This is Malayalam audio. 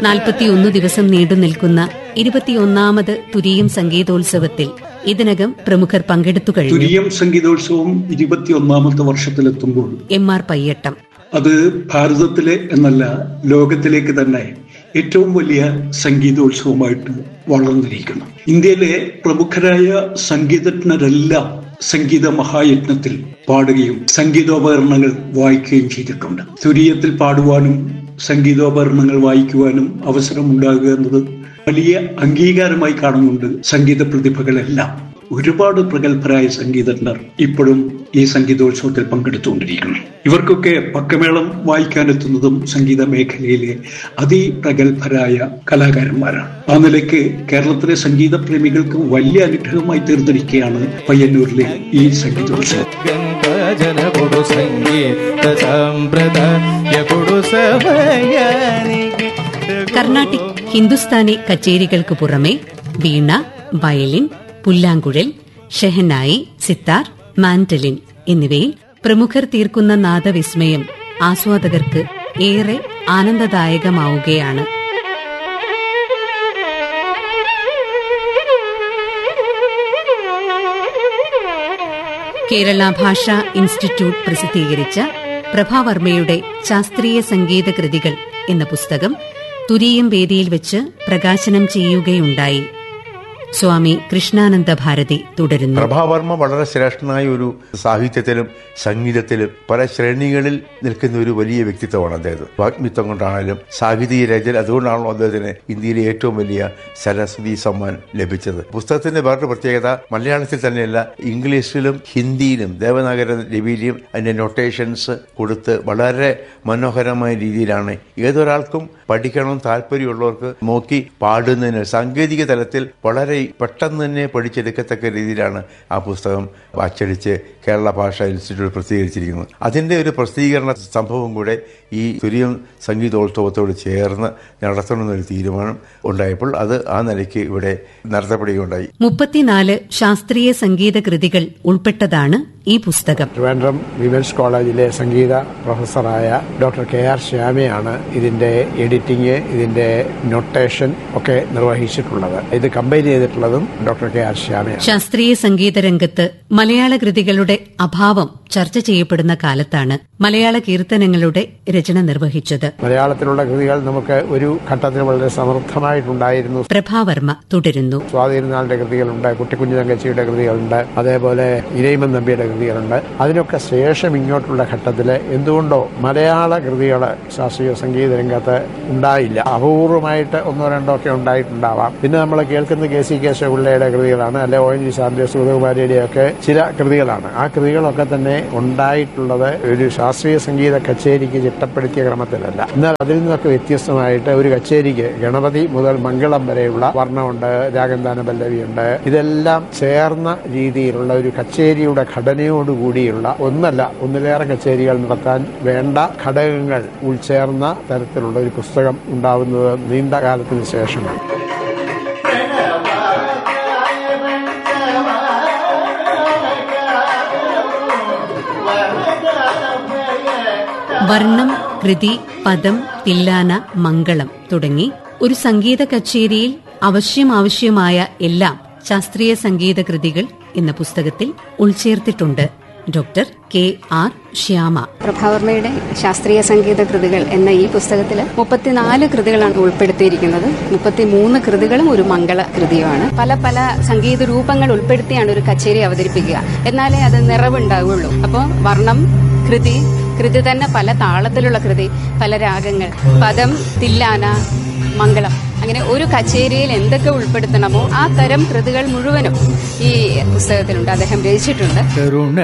നാൽപ്പത്തിയൊന്ന് ദിവസം നീണ്ടു നിൽക്കുന്ന ഇരുപത്തിയൊന്നാമത് തുരീയം സംഗീതോത്സവത്തിൽ ഇതിനകം പ്രമുഖർ പങ്കെടുത്തു കഴിഞ്ഞു തുരീയം സംഗീതോത്സവം ഇരുപത്തിയൊന്നാമത്തെ വർഷത്തിലെത്തുമ്പോൾ എം ആർ പയ്യട്ടം അത് ഭാരതത്തിലെ എന്നല്ല ലോകത്തിലേക്ക് തന്നെ ഏറ്റവും വലിയ സംഗീതോത്സവമായിട്ട് വളർന്നിരിക്കുന്നു ഇന്ത്യയിലെ പ്രമുഖരായ സംഗീതജ്ഞരെല്ലാം സംഗീത മഹായജ്ഞത്തിൽ പാടുകയും സംഗീതോപകരണങ്ങൾ വായിക്കുകയും ചെയ്തിട്ടുണ്ട് തുരീയത്തിൽ പാടുവാനും സംഗീതോപകരണങ്ങൾ വായിക്കുവാനും അവസരമുണ്ടാകുക എന്നത് വലിയ അംഗീകാരമായി കാണുന്നുണ്ട് സംഗീത പ്രതിഭകളെല്ലാം ഒരുപാട് പ്രഗത്ഭരായ സംഗീതജ്ഞർ ഇപ്പോഴും ഈ സംഗീതോത്സവത്തിൽ പങ്കെടുത്തുകൊണ്ടിരിക്കുന്നു ഇവർക്കൊക്കെ പക്കമേളം വായിക്കാനെത്തുന്നതും സംഗീത മേഖലയിലെ അതിപ്രഗത്ഭരായ കലാകാരന്മാരാണ് ആ നിലയ്ക്ക് കേരളത്തിലെ സംഗീത പ്രേമികൾക്ക് വലിയ അനുഗ്രഹമായി തീർന്നിരിക്കുകയാണ് പയ്യന്നൂരിലെ ഈ സംഗീതോത്സവം గంగజనపుడు సంగీత సంప్రదాయపుడు సమయానికి കർണാട്ടിക് ഹിന്ദുസ്ഥാനി കച്ചേരികൾക്ക് പുറമെ വീണ വയലിൻ പുല്ലാങ്കുഴൽ ഷെഹനായി സിത്താർ മാൻഡലിൻ എന്നിവയിൽ പ്രമുഖർ തീർക്കുന്ന നാദവിസ്മയം ആസ്വാദകർക്ക് ഏറെ ആനന്ദദായകമാവുകയാണ് കേരള ഭാഷാ ഇൻസ്റ്റിറ്റ്യൂട്ട് പ്രസിദ്ധീകരിച്ച പ്രഭാവർമ്മയുടെ ശാസ്ത്രീയ സംഗീത കൃതികൾ എന്ന പുസ്തകം തുരീയം വേദിയിൽ വെച്ച് പ്രകാശനം ചെയ്യുകയുണ്ടായി സ്വാമി കൃഷ്ണാനന്ദ ഭാരതി തുടരുന്നു പ്രഭാവർമ്മ വളരെ ശ്രേഷ്ഠനായ ഒരു സാഹിത്യത്തിലും സംഗീതത്തിലും പല ശ്രേണികളിൽ നിൽക്കുന്ന ഒരു വലിയ വ്യക്തിത്വമാണ് അദ്ദേഹം വാഗ്മിത്വം കൊണ്ടാണെങ്കിലും സാഹിത്യ രചന അതുകൊണ്ടാണല്ലോ അദ്ദേഹത്തിന് ഇന്ത്യയിലെ ഏറ്റവും വലിയ സരസ്വതി സമ്മാൻ ലഭിച്ചത് പുസ്തകത്തിന്റെ വേറൊരു പ്രത്യേകത മലയാളത്തിൽ തന്നെയല്ല ഇംഗ്ലീഷിലും ഹിന്ദിയിലും ദേവനാഗര ലിപിയിലും അതിന്റെ നൊട്ടേഷൻസ് കൊടുത്ത് വളരെ മനോഹരമായ രീതിയിലാണ് ഏതൊരാൾക്കും പഠിക്കണം താല്പര്യമുള്ളവർക്ക് നോക്കി പാടുന്നതിന് സാങ്കേതിക തലത്തിൽ വളരെ പെട്ടെന്ന് തന്നെ പഠിച്ചെടുക്കത്തക്ക രീതിയിലാണ് ആ പുസ്തകം അച്ചടിച്ച് കേരള ഭാഷാ ഇൻസ്റ്റിറ്റ്യൂട്ട് പ്രസിദ്ധീകരിച്ചിരിക്കുന്നത് അതിന്റെ ഒരു പ്രസിദ്ധീകരണ സംഭവം കൂടെ ഈ തുരിയം സംഗീതോത്സവത്തോട് ചേർന്ന് നടത്തണമെന്നൊരു തീരുമാനം ഉണ്ടായപ്പോൾ അത് ആ നിലയ്ക്ക് ഇവിടെ നടത്തപ്പെടുകയുണ്ടായി മുപ്പത്തിനാല് ശാസ്ത്രീയ സംഗീത കൃതികൾ ഉൾപ്പെട്ടതാണ് ഈ പുസ്തകം ട്രിവാൻഡ്രം വിമൻസ് കോളേജിലെ സംഗീത പ്രൊഫസറായ ഡോക്ടർ കെ ആർ ശ്യാമയാണ് ഇതിന്റെ എഡിറ്റിംഗ് ഇതിന്റെ നൊട്ടേഷൻ ഒക്കെ നിർവഹിച്ചിട്ടുള്ളത് ഇത് കമ്പൈൻ ചെയ്തിട്ടുള്ളതും ഡോക്ടർ കെ ആർ ശ്യാമയാണ് ശാസ്ത്രീയ സംഗീത രംഗത്ത് മലയാള കൃതികളുടെ അഭാവം ചർച്ച ചെയ്യപ്പെടുന്ന കാലത്താണ് മലയാള കീർത്തനങ്ങളുടെ രചന നിർവഹിച്ചത് മലയാളത്തിലുള്ള കൃതികൾ നമുക്ക് ഒരു ഘട്ടത്തിൽ വളരെ സമൃദ്ധമായിട്ടുണ്ടായിരുന്നു പ്രഭാവർമ്മ തുടരുന്നു സ്വാതിരുന്നാളിന്റെ കൃതികളുണ്ട് കുട്ടിക്കുഞ്ഞു തങ്കച്ചിയുടെ കൃതികളുണ്ട് അതേപോലെ ഇരയിമൻ നമ്പിയുടെ കൃതികളുണ്ട് അതിനൊക്കെ ശേഷം ഇങ്ങോട്ടുള്ള ഘട്ടത്തിൽ എന്തുകൊണ്ടോ മലയാള കൃതികൾ ശാസ്ത്രീയ സംഗീത രംഗത്ത് ഉണ്ടായില്ല അപൂർവമായിട്ട് ഒന്നോ രണ്ടോ ഒക്കെ ഉണ്ടായിട്ടുണ്ടാവാം പിന്നെ നമ്മൾ കേൾക്കുന്ന കെ സി കേശവപിള്ളയുടെ കൃതികളാണ് അല്ലെ ഒ എൻ ജി സാറിന്റെ സുഗതകുമാരിയുടെ ഒക്കെ ചില കൃതികളാണ് ആ കൃതികളൊക്കെ തന്നെ ഉണ്ടായിട്ടുള്ളത് ഒരു ശാസ്ത്രീയ സംഗീത കച്ചേരിക്ക് ചിട്ടപ്പെടുത്തിയ ക്രമത്തിലല്ല എന്നാൽ അതിൽ നിന്നൊക്കെ വ്യത്യസ്തമായിട്ട് ഒരു കച്ചേരിക്ക് ഗണപതി മുതൽ മംഗളം വരെയുള്ള വർണ്ണമുണ്ട് രാഗന്താന പല്ലവിയുണ്ട് ഇതെല്ലാം ചേർന്ന രീതിയിലുള്ള ഒരു കച്ചേരിയുടെ ഘടനയോടുകൂടിയുള്ള ഒന്നല്ല ഒന്നിലേറെ കച്ചേരികൾ നടത്താൻ വേണ്ട ഘടകങ്ങൾ ഉൾച്ചേർന്ന തരത്തിലുള്ള ഒരു പുസ്തകം ഉണ്ടാവുന്നത് നീണ്ട കാലത്തിന് ശേഷമാണ് വർണ്ണം കൃതി പദം തില്ലാന മംഗളം തുടങ്ങി ഒരു സംഗീത കച്ചേരിയിൽ അവശ്യം ആവശ്യമായ എല്ലാം ശാസ്ത്രീയ സംഗീത കൃതികൾ എന്ന പുസ്തകത്തിൽ ഉൾച്ചേർത്തിട്ടുണ്ട് ഡോക്ടർ കെ ആർ ശ്യാമ പ്രഭാവർമ്മയുടെ ശാസ്ത്രീയ സംഗീത കൃതികൾ എന്ന ഈ പുസ്തകത്തിൽ മുപ്പത്തിനാല് കൃതികളാണ് ഉൾപ്പെടുത്തിയിരിക്കുന്നത് മുപ്പത്തിമൂന്ന് കൃതികളും ഒരു മംഗള കൃതിയുമാണ് പല പല സംഗീത രൂപങ്ങൾ ഉൾപ്പെടുത്തിയാണ് ഒരു കച്ചേരി അവതരിപ്പിക്കുക എന്നാലേ അത് നിറവുണ്ടാവുള്ളൂ അപ്പോൾ വർണ്ണം കൃതി കൃതി തന്നെ പല താളത്തിലുള്ള കൃതി പല രാഗങ്ങൾ പദം തില്ലാന മംഗളം അങ്ങനെ ഒരു കച്ചേരിയിൽ എന്തൊക്കെ ഉൾപ്പെടുത്തണമോ ആ തരം കൃതികൾ മുഴുവനും ഈ പുസ്തകത്തിലുണ്ട് അദ്ദേഹം രചിച്ചിട്ടുണ്ട് കരുണ